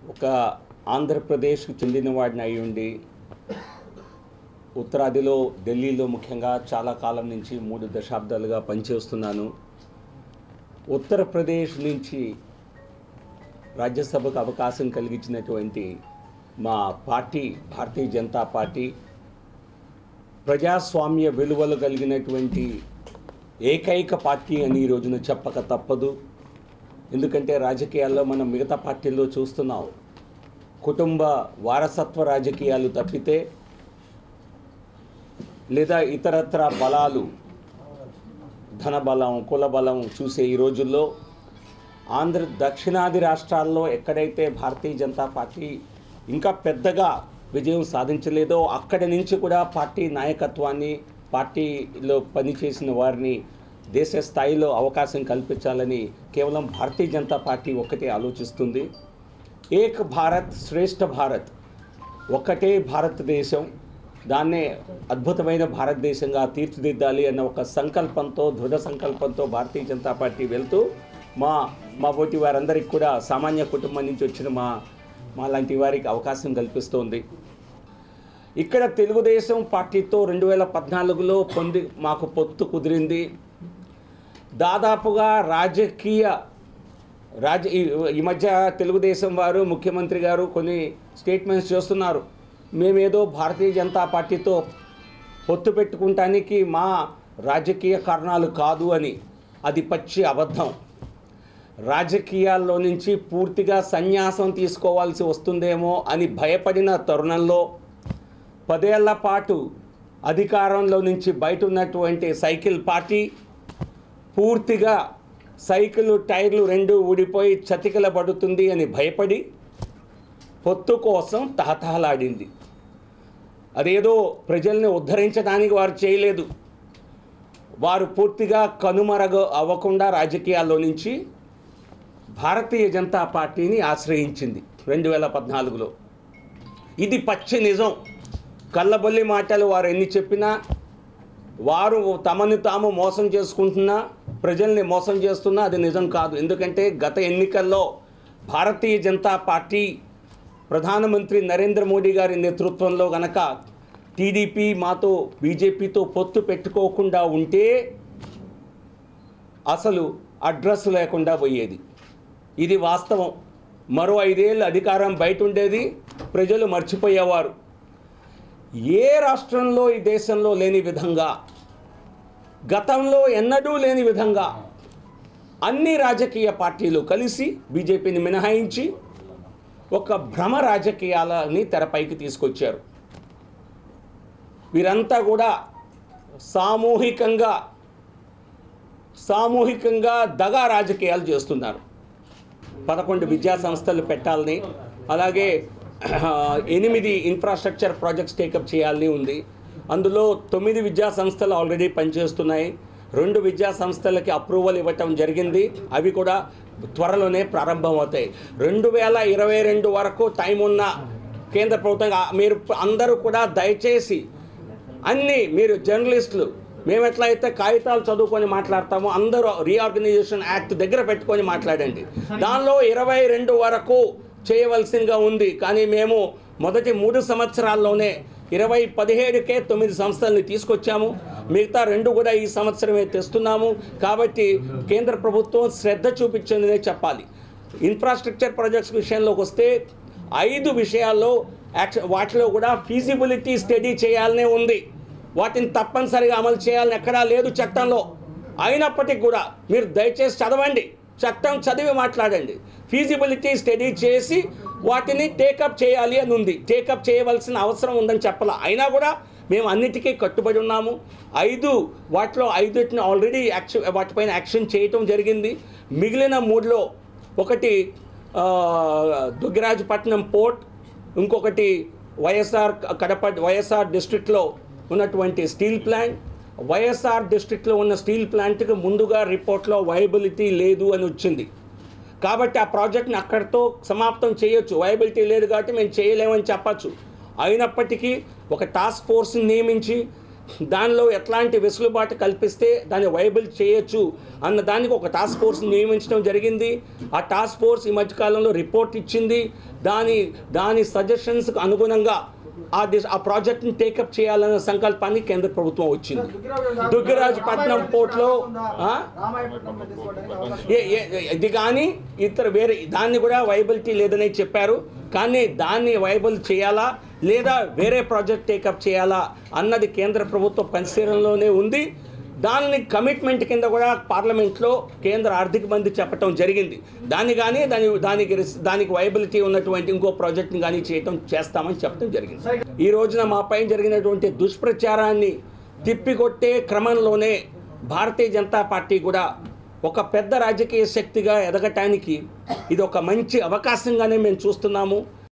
ఒక ఆంధ్రప్రదేశ్కి చెందిన వాడిని అయి ఉండి ఉత్తరాదిలో ఢిల్లీలో ముఖ్యంగా చాలా కాలం నుంచి మూడు దశాబ్దాలుగా పనిచేస్తున్నాను ఉత్తరప్రదేశ్ నుంచి రాజ్యసభకు అవకాశం కలిగించినటువంటి మా పార్టీ భారతీయ జనతా పార్టీ ప్రజాస్వామ్య విలువలు కలిగినటువంటి ఏకైక పార్టీ అని ఈ రోజున చెప్పక తప్పదు ఎందుకంటే రాజకీయాల్లో మనం మిగతా పార్టీల్లో చూస్తున్నాం కుటుంబ వారసత్వ రాజకీయాలు తప్పితే లేదా ఇతరత్ర బలాలు ధన బలం కుల బలం చూసే ఈ రోజుల్లో ఆంధ్ర దక్షిణాది రాష్ట్రాల్లో ఎక్కడైతే భారతీయ జనతా పార్టీ ఇంకా పెద్దగా విజయం సాధించలేదో అక్కడి నుంచి కూడా పార్టీ నాయకత్వాన్ని పార్టీలో పనిచేసిన వారిని దేశ స్థాయిలో అవకాశం కల్పించాలని కేవలం భారతీయ జనతా పార్టీ ఒక్కటే ఆలోచిస్తుంది ఏక్ భారత్ శ్రేష్ఠ భారత్ ఒక్కటే భారతదేశం దాన్నే అద్భుతమైన భారతదేశంగా తీర్చిదిద్దాలి అన్న ఒక సంకల్పంతో దృఢ సంకల్పంతో భారతీయ జనతా పార్టీ వెళ్తూ మా మా పోటీ వారందరికీ కూడా సామాన్య కుటుంబం నుంచి వచ్చిన మా మా లాంటి వారికి అవకాశం కల్పిస్తోంది ఇక్కడ తెలుగుదేశం పార్టీతో రెండు వేల పద్నాలుగులో పొంది మాకు పొత్తు కుదిరింది దాదాపుగా రాజకీయ రాజ ఈ- ఈ మధ్య తెలుగుదేశం వారు ముఖ్యమంత్రి గారు కొన్ని స్టేట్మెంట్స్ చేస్తున్నారు మేమేదో భారతీయ జనతా పార్టీతో పొత్తు పెట్టుకుంటానికి మా రాజకీయ కారణాలు కాదు అని అది పచ్చి అబద్ధం రాజకీయాల్లో నుంచి పూర్తిగా సన్యాసం తీసుకోవాల్సి వస్తుందేమో అని భయపడిన తరుణంలో పదేళ్ల పాటు అధికారంలో నుంచి బయట ఉన్నటువంటి సైకిల్ పార్టీ పూర్తిగా సైకిల్ టైర్లు రెండు ఊడిపోయి చతికిల పడుతుంది అని భయపడి పొత్తు కోసం తహతహలాడింది అదేదో ప్రజల్ని ఉద్ధరించడానికి వారు చేయలేదు వారు పూర్తిగా కనుమరగ అవ్వకుండా రాజకీయాల్లో నుంచి భారతీయ జనతా పార్టీని ఆశ్రయించింది రెండు వేల పద్నాలుగులో ఇది పచ్చి నిజం కళ్ళబొల్లి మాటలు వారు ఎన్ని చెప్పినా వారు తమను తాము మోసం చేసుకుంటున్నా ప్రజల్ని మోసం చేస్తున్నా అది నిజం కాదు ఎందుకంటే గత ఎన్నికల్లో భారతీయ జనతా పార్టీ ప్రధానమంత్రి నరేంద్ర మోడీ గారి నేతృత్వంలో గనక టీడీపీ మాతో బీజేపీతో పొత్తు పెట్టుకోకుండా ఉంటే అసలు అడ్రస్ లేకుండా పోయేది ఇది వాస్తవం మరో ఐదేళ్ళు అధికారం బయట ఉండేది ప్రజలు మర్చిపోయేవారు ఏ రాష్ట్రంలో ఈ దేశంలో లేని విధంగా గతంలో ఎన్నడూ లేని విధంగా అన్ని రాజకీయ పార్టీలు కలిసి బీజేపీని మినహాయించి ఒక భ్రమ రాజకీయాలని తెరపైకి తీసుకొచ్చారు వీరంతా కూడా సామూహికంగా సామూహికంగా దగా రాజకీయాలు చేస్తున్నారు పదకొండు విద్యా సంస్థలు పెట్టాలని అలాగే ఆ, ఎనిమిది ఇన్ఫ్రాస్ట్రక్చర్ ప్రాజెక్ట్స్ టేకప్ చేయాలని ఉంది అందులో తొమ్మిది విద్యా సంస్థలు ఆల్రెడీ పనిచేస్తున్నాయి రెండు విద్యా సంస్థలకి అప్రూవల్ ఇవ్వటం జరిగింది అవి కూడా త్వరలోనే ప్రారంభమవుతాయి రెండు వేల ఇరవై రెండు వరకు టైం ఉన్న కేంద్ర ప్రభుత్వం ఆ, మీరు అందరూ కూడా దయచేసి అన్నీ మీరు జర్నలిస్టులు మేము ఎట్లయితే కాగితాలు చదువుకొని మాట్లాడతామో అందరూ రీఆర్గనైజేషన్ యాక్ట్ దగ్గర పెట్టుకొని మాట్లాడండి దానిలో ఇరవై రెండు వరకు చేయవలసిందిగా ఉంది కానీ మేము మొదటి మూడు సంవత్సరాల్లోనే ఇరవై పదిహేడుకే తొమ్మిది సంస్థల్ని తీసుకొచ్చాము మిగతా రెండు కూడా ఈ సంవత్సరమే తెస్తున్నాము కాబట్టి కేంద్ర ప్రభుత్వం శ్రద్ధ చూపించిందనే చెప్పాలి ఇన్ఫ్రాస్ట్రక్చర్ ప్రాజెక్ట్స్ విషయంలోకి వస్తే ఐదు విషయాల్లో యాక్షన్ వాటిలో కూడా ఫీజిబిలిటీ స్టడీ చేయాలనే ఉంది వాటిని తప్పనిసరిగా అమలు చేయాలని ఎక్కడా లేదు చట్టంలో అయినప్పటికీ కూడా మీరు దయచేసి చదవండి చట్టం చదివి మాట్లాడండి ఫీజిబిలిటీ స్టడీ చేసి వాటిని టేకప్ చేయాలి అని ఉంది టేకప్ చేయవలసిన అవసరం ఉందని చెప్పాల అయినా కూడా మేము అన్నిటికీ కట్టుబడి ఉన్నాము ఐదు వాటిలో ఐదుటిని ఆల్రెడీ యాక్షన్ వాటిపైన యాక్షన్ చేయటం జరిగింది మిగిలిన మూడులో ఒకటి ఆ, దుగ్గరాజపట్నం పోర్ట్ ఇంకొకటి వైఎస్ఆర్ కడప వైఎస్ఆర్ డిస్ట్రిక్ట్లో ఉన్నటువంటి స్టీల్ ప్లాంట్ వైఎస్ఆర్ డిస్ట్రిక్ట్లో ఉన్న స్టీల్ ప్లాంట్కి ముందుగా రిపోర్ట్లో వైబిలిటీ లేదు అని వచ్చింది కాబట్టి ఆ ప్రాజెక్ట్ని అక్కడితో సమాప్తం చేయొచ్చు వైబిలిటీ లేదు కాబట్టి మేము చేయలేమని చెప్పచ్చు అయినప్పటికీ ఒక టాస్క్ ఫోర్స్ని నియమించి దానిలో ఎట్లాంటి వెసులుబాటు కల్పిస్తే దాన్ని వైబుల్ చేయొచ్చు అన్న దానికి ఒక టాస్క్ ఫోర్స్ నియమించడం జరిగింది ఆ టాస్క్ ఫోర్స్ ఈ మధ్యకాలంలో రిపోర్ట్ ఇచ్చింది దాని దాని సజెషన్స్కి అనుగుణంగా ఆ దిశ ఆ ప్రాజెక్ట్ని టేకప్ చేయాలన్న సంకల్పాన్ని కేంద్ర ప్రభుత్వం వచ్చింది దుగ్గిరాజపట్నం పోర్ట్లో ఆ? రామాయపట్నంలో తీసుకోవడానికి అవకాశం ఏ ఏ- ఇది కానీ ఇతర వేరే దాన్ని కూడా వైబిలిటీ లేదని చెప్పారు కానీ దాన్ని వైబుల్ చేయాలా లేదా వేరే ప్రాజెక్ట్ టేకప్ చేయాలా అన్నది కేంద్ర ప్రభుత్వ పరిశీలనలోనే ఉంది దాన్ని కమిట్మెంట్ కింద కూడా పార్లమెంట్లో కేంద్ర ఆర్థిక మంత్రి చెప్పడం జరిగింది దాన్ని కానీ దాని దానికి రిస్- దానికి వైబిలిటీ ఉన్నటువంటి ఇంకో ప్రాజెక్ట్ని కానీ చేయటం చేస్తామని చెప్పడం జరిగింది ఈ రోజున మాపై జరిగినటువంటి దుష్ప్రచారాన్ని తిప్పికొట్టే క్రమంలోనే భారతీయ జనతా పార్టీ కూడా ఒక పెద్ద రాజకీయ శక్తిగా ఎదగటానికి ఇది ఒక మంచి అవకాశంగానే మేము చూస్తున్నాము